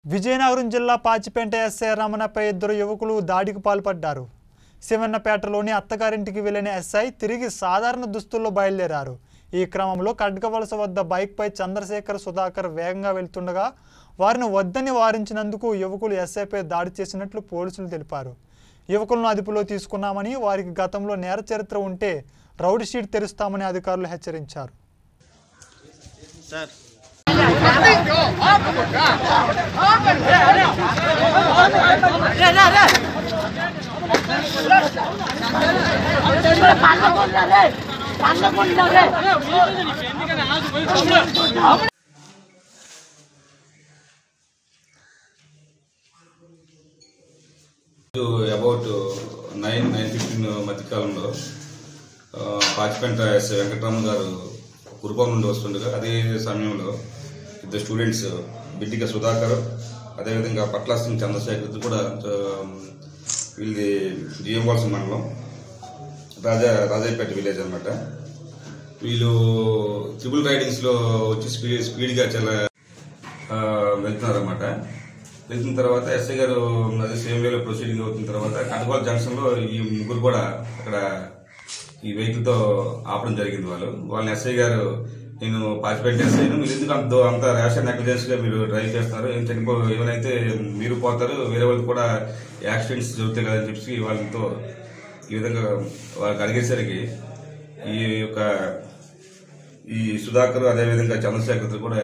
విజయనగరం జిల్లా పాచిపేంట ఎస్ఐ రమణపై ఇద్దరు యువకులు దాడికి పాల్పడ్డారు శివన్నపేటలోని అత్తగారింటికి వెళ్లిన ఎస్ఐ తిరిగి సాధారణ దుస్తుల్లో బయలుదేరారు ఈ క్రమంలో ఖడ్గవలస వద్ద బైక్పై చంద్రశేఖర్ సుధాకర్ వేగంగా వెళ్తుండగా వారిని వద్దని వారించినందుకు యువకులు ఎస్ఐపై దాడి చేసినట్లు పోలీసులు తెలిపారు యువకులను అదుపులో తీసుకున్నామని వారికి గతంలో నేర చరిత్ర ఉంటే రౌడీ షీట్ తెరుస్తామని అధికారులు హెచ్చరించారు sir about nine nine fifteen మధ్యకాలంలో ఆ, పాచిపెంట ఎస్ వెంకటరామ గారు కురుపాం నుండి వస్తుండగా అదే సమయంలో ఇద్దరు స్టూడెంట్స్ బిడ్డిక సుధాకర్ అదేవిధంగా పట్లాసింగ్ చంద్రశేఖర్ కూడా ఆ, వీళ్ళది జిఎంవాల్స్ మండలం రాజా రాజాపేట విలేజ్ అనమాట వీళ్ళు ట్రిపుల్ రైడింగ్స్లో వచ్చి స్పీడ్ స్పీడ్గా చాలా ఆ, వెళ్తున్నారన్నమాట వెళ్తున్న తర్వాత ఎస్ఐ గారు అదే సేమ్ వేలో ప్రొసీడింగ్ అవుతున్న తర్వాత కటకోల్ జంక్షన్ లో ఈ ముగ్గురు కూడా అక్కడ ఈ వెహికల్ తో ఆపడం జరిగింది వాళ్ళు వాళ్ళని ఎస్ఐ గారు నేను పాచిపెట్టి ఎస్ఐను మీరు ఎందుకు అంత అంత ర్యాష్ నెగ్లిజెన్స్ గా మీరు డ్రైవ్ చేస్తున్నారు ఏం చనిపో ఏమైతే మీరు పోతారు వేరే వాళ్ళకి కూడా యాక్సిడెంట్స్ జరుగుతాయి కదని చెప్పి వాళ్ళతో ఈ విధంగా వాళ్ళకి అడిగేసరికి ఈ యొక్క ఈ సుధాకర్ అదేవిధంగా చంద్రశేఖర్ కూడా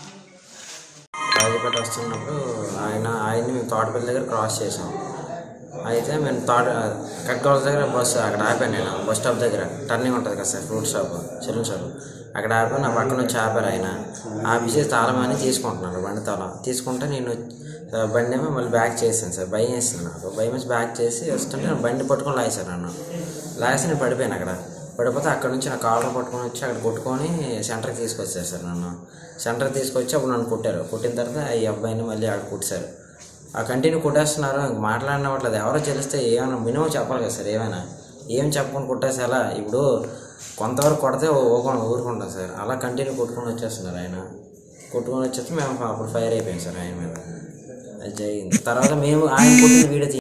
రాజపేట వస్తున్నప్పుడు ఆయన ఆయన్ని మేము తోటపల్లి దగ్గర క్రాస్ చేసాం అయితే మేము తోట కట్కోవాల దగ్గర బస్సు అక్కడ ఆపాను నేను బస్ స్టాప్ దగ్గర టర్నింగ్ ఉంటుంది కదా sir fruit shop children shop అక్కడ ఆపి నా పక్కన వచ్చి ఆపారు ఆయన ఆపేసి తాళం అని తీసుకుంటున్నాడు బండి తాళం తీసుకుంటే నేను ఆ, బండి ఏమో మళ్ళీ బ్యాక్ చేశాను సార్ భయం వేసింది నాకు భయం వేసి బ్యాక్ చేసి వస్తుంటే నేను బండి పట్టుకొని లాగేశారు నన్ను లాగేసి నేను పడిపోయాను అక్కడ పడిపోతే అక్కడ నుంచి నా కాలర్ పట్టుకొని వచ్చి అక్కడ కొట్టుకొని సెంటర్కి తీసుకొచ్చారు సార్ నన్ను సెంటర్కి తీసుకొచ్చి అప్పుడు నన్ను కొట్టారు కొట్టిన తర్వాత ఈ అబ్బాయిని మళ్ళీ అక్కడ కొట్టారు ఆ కంటిన్యూ కొట్టేస్తున్నారు ఇంక మాట్లాడినట్లేదు ఎవరో తెలిస్తే ఏమైనా మినిమం చెప్పాలి కదా సార్ ఏమైనా ఏం చెప్పకుండా కొట్టేసి ఎలా ఇప్పుడు కొంతవరకు కొడితే ఊరుకుంటాం ఊరుకుంటాం సార్ అలా కంటిన్యూ కొట్టుకొని వచ్చేస్తున్నారు ఆయన కొట్టుకొని వచ్చేస్తే మేము అప్పుడు ఫైర్ అయిపోయాం సార్ ఆయన మీద అది జరిగింది తర్వాత మేము ఆయన కొట్టిన వీడియో తీ-